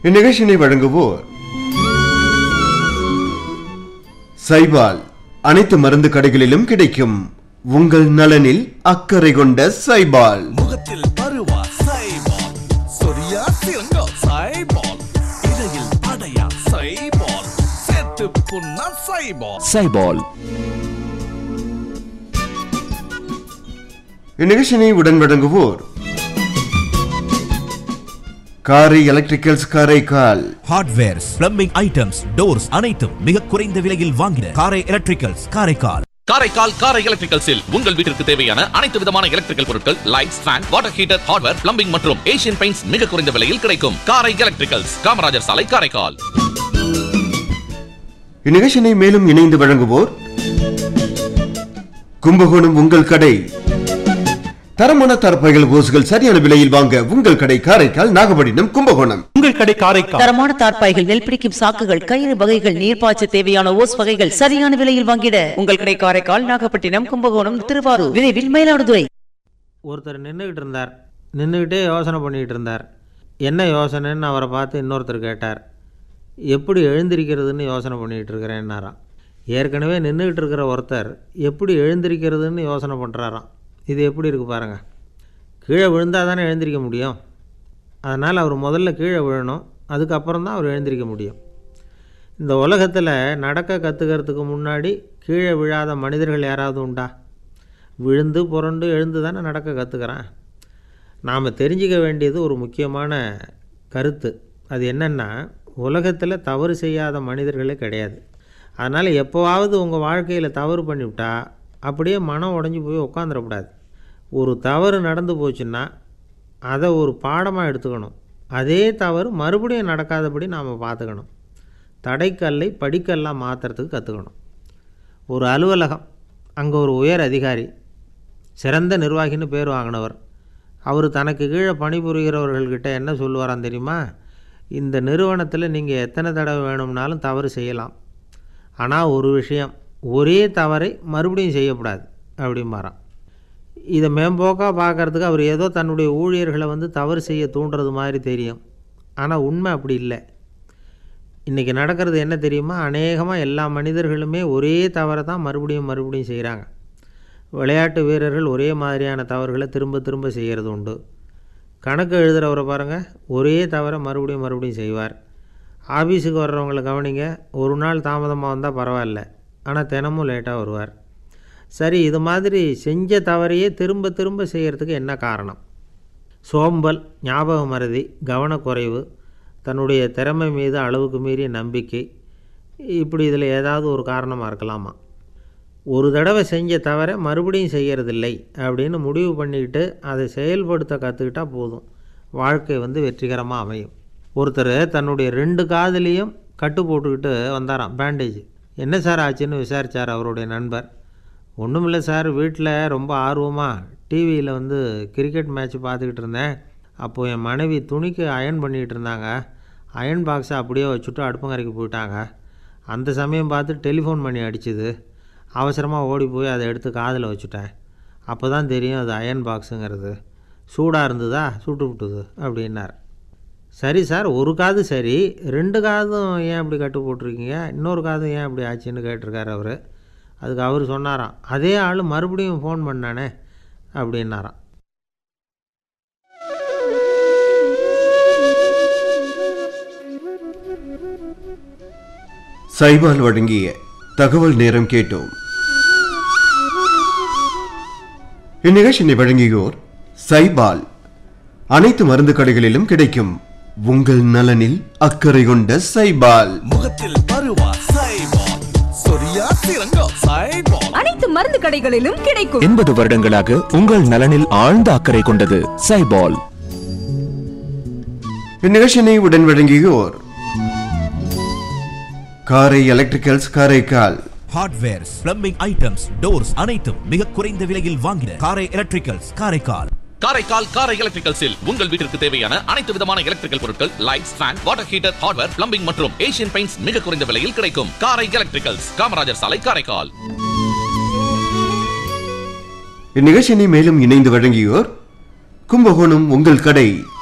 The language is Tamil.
இந்நிகழ்ச்சியினை வழங்குவோர் சைபால் அனைத்து மருந்து கடைகளிலும் கிடைக்கும் உங்கள் நலனில் அக்கறை கொண்ட சைபால் முகத்தில் பருவா சைபால் சொரியா சிறங்கோ சைபால் இடையில் படையா சைபால் செத்து புண்ணா சைபால் சைபால் இந்நிகழ்ச்சியினை உடன் வழங்குவோர் Karai electricals Karaikal hardwares plumbing items doors அனைத்தும் மிக குறைந்த விலையில் வாங்கின காரை எலக்ட்ரிக்கல்ஸ் காரைக்கால் காரைக்கால் காரை எலக்ட்ரிக்கல்ஸில் உங்கள் வீட்டிற்கு தேவையான அனைத்து விதமான எலக்ட்ரிக்கல் பொருட்கள் lights fan water heater hardware plumbing மற்றும் ஏசியன் பெயிண்ட்ஸ் மிக குறைந்த விலையில் கிடைக்கும் காரை எலக்ட்ரிக்கல்ஸ் காமராஜர் சாலை காரைக்கால் இந்நிகழ்ச்சியினை மேலும் இணைந்து வழங்குவோர் கும்பகோணம் உங்கள் கடை தரமான தரப்பைகள் ஓசுகள் சரியான விலையில் வாங்க உங்கள் கடை காரைக்கால் நாகப்பட்டினம் கும்பகோணம் உங்கள் கடை காரைக்கால் தரமான தார்ப்பாய்கள் நெல் பிடிக்கும் சாக்குகள் கயிறு வகைகள் நீர்ப்பாய்ச்ச தேவையான ஓஸ் வகைகள் சரியான விலையில் வாங்கிட உங்கள் கடை காரைக்கால் நாகப்பட்டினம் கும்பகோணம் திருவாரூர் விரைவில் மயிலாடுதுறை ஒருத்தர் நின்றுக்கிட்டு இருந்தார் நின்றுக்கிட்டே யோசனை பண்ணிக்கிட்டு இருந்தார் என்ன யோசனைன்னு அவரை பார்த்து இன்னொருத்தர் கேட்டார் எப்படி எழுந்திருக்கிறதுன்னு யோசனை பண்ணிக்கிட்டு இருக்கிறேன்னாராம் ஏற்கனவே நின்றுக்கிட்டு இருக்கிற ஒருத்தர் எப்படி எழுந்திருக்கிறதுன்னு யோசனை பண்ணுறாராம் இது எப்படி இருக்குது பாருங்கள் கீழே விழுந்தால் தானே எழுந்திருக்க முடியும் அதனால் அவர் முதல்ல கீழே விழணும் அதுக்கப்புறம் தான் அவர் எழுந்திருக்க முடியும் இந்த உலகத்தில் நடக்க கற்றுக்கிறதுக்கு முன்னாடி கீழே விழாத மனிதர்கள் யாராவது உண்டா விழுந்து புரண்டு எழுந்து தானே நடக்க கற்றுக்கிறான் நாம் தெரிஞ்சிக்க வேண்டியது ஒரு முக்கியமான கருத்து அது என்னென்னா உலகத்தில் தவறு செய்யாத மனிதர்களே கிடையாது அதனால் எப்போவாவது உங்கள் வாழ்க்கையில் தவறு பண்ணிவிட்டா அப்படியே மனம் உடஞ்சி போய் உட்காந்துடக்கூடாது ஒரு தவறு நடந்து போச்சுன்னா அதை ஒரு பாடமாக எடுத்துக்கணும் அதே தவறு மறுபடியும் நடக்காதபடி நாம் பார்த்துக்கணும் தடைக்கல்லை படிக்கல்லாக மாற்றுறதுக்கு கற்றுக்கணும் ஒரு அலுவலகம் அங்கே ஒரு உயர் அதிகாரி சிறந்த நிர்வாகின்னு பேர் வாங்கினவர் அவர் தனக்கு கீழே பணிபுரிகிறவர்கள்கிட்ட என்ன சொல்லுவாராம் தெரியுமா இந்த நிறுவனத்தில் நீங்கள் எத்தனை தடவை வேணும்னாலும் தவறு செய்யலாம் ஆனால் ஒரு விஷயம் ஒரே தவறை மறுபடியும் செய்யக்கூடாது அப்படிம்பாராம் இதை மேம்போக்காக பார்க்குறதுக்கு அவர் ஏதோ தன்னுடைய ஊழியர்களை வந்து தவறு செய்ய தூண்டுறது மாதிரி தெரியும் ஆனால் உண்மை அப்படி இல்லை இன்றைக்கி நடக்கிறது என்ன தெரியுமா அநேகமாக எல்லா மனிதர்களுமே ஒரே தவறை தான் மறுபடியும் மறுபடியும் செய்கிறாங்க விளையாட்டு வீரர்கள் ஒரே மாதிரியான தவறுகளை திரும்ப திரும்ப செய்கிறது உண்டு கணக்கு எழுதுகிறவரை பாருங்கள் ஒரே தவறை மறுபடியும் மறுபடியும் செய்வார் ஆஃபீஸுக்கு வர்றவங்களை கவனிங்க ஒரு நாள் தாமதமாக வந்தால் பரவாயில்ல ஆனால் தினமும் லேட்டாக வருவார் சரி இது மாதிரி செஞ்ச தவறையே திரும்ப திரும்ப செய்கிறதுக்கு என்ன காரணம் சோம்பல் ஞாபக மறதி கவனக்குறைவு தன்னுடைய திறமை மீது அளவுக்கு மீறிய நம்பிக்கை இப்படி இதில் ஏதாவது ஒரு காரணமாக இருக்கலாமா ஒரு தடவை செஞ்ச தவிர மறுபடியும் செய்கிறதில்லை அப்படின்னு முடிவு பண்ணிக்கிட்டு அதை செயல்படுத்த கற்றுக்கிட்டா போதும் வாழ்க்கை வந்து வெற்றிகரமாக அமையும் ஒருத்தர் தன்னுடைய ரெண்டு காதுலேயும் கட்டு போட்டுக்கிட்டு வந்தாராம் பேண்டேஜ் என்ன சார் ஆச்சுன்னு விசாரித்தார் அவருடைய நண்பர் ஒன்றும் இல்லை சார் வீட்டில் ரொம்ப ஆர்வமாக டிவியில் வந்து கிரிக்கெட் மேட்ச் பார்த்துக்கிட்டு இருந்தேன் அப்போது என் மனைவி துணிக்கு அயன் பண்ணிக்கிட்டு இருந்தாங்க அயன் பாக்ஸை அப்படியே வச்சுட்டு அடுப்பங்கரைக்கு போயிட்டாங்க அந்த சமயம் பார்த்து டெலிஃபோன் பண்ணி அடிச்சுது அவசரமாக ஓடி போய் அதை எடுத்து காதில் வச்சுட்டேன் அப்போ தான் தெரியும் அது அயன் பாக்ஸுங்கிறது சூடாக இருந்ததா சுட்டு விட்டுது அப்படின்னார் சரி சார் ஒரு காது சரி ரெண்டு காதும் ஏன் அப்படி கட்டு போட்டிருக்கீங்க இன்னொரு காதும் ஏன் அப்படி ஆச்சுன்னு கேட்டிருக்காரு அவர் அதுக்கு அவர் சொன்னாராம் அதே ஆள் மறுபடியும் ஃபோன் பண்ணானே அப்படின்னாராம் சைபால் வழங்கிய தகவல் நேரம் கேட்டோம் இந்நிகழ்ச்சியினை வழங்கியோர் சைபால் அனைத்து மருந்து கடைகளிலும் கிடைக்கும் உங்கள் நலனில் அக்கறை கொண்ட சைபால் முகத்தில் பருவா சைபால் சொரியா சிறங்கோ சைபால் அனைத்து மருந்து கடைகளிலும் கிடைக்கும் எண்பது வருடங்களாக உங்கள் நலனில் ஆழ்ந்த அக்கறை கொண்டது சைபால் இந்நிகழ்ச்சியினை உடன் வழங்கியோர் Karai electricals Karaikal hardwares plumbing items doors அனைத்தும் மிக குறைந்த விலையில் வாங்கின காரை எலக்ட்ரிக்கல்ஸ் காரைக்கால் காரைக்கால் காரை எலக்ட்ரிக்கல்ஸில் உங்கள் வீட்டிற்கு தேவையான அனைத்து விதமான எலக்ட்ரிக்கல் பொருட்கள் lights fan water heater hardware plumbing மற்றும் ஏசியன் பெயிண்ட்ஸ் மிக குறைந்த விலையில் கிடைக்கும் காரை எலக்ட்ரிக்கல்ஸ் காமராஜர் சாலை காரைக்கால் இந்நிகழ்ச்சியினை மேலும் இணைந்து வழங்கியோர் கும்பகோணம் உங்கள் கடை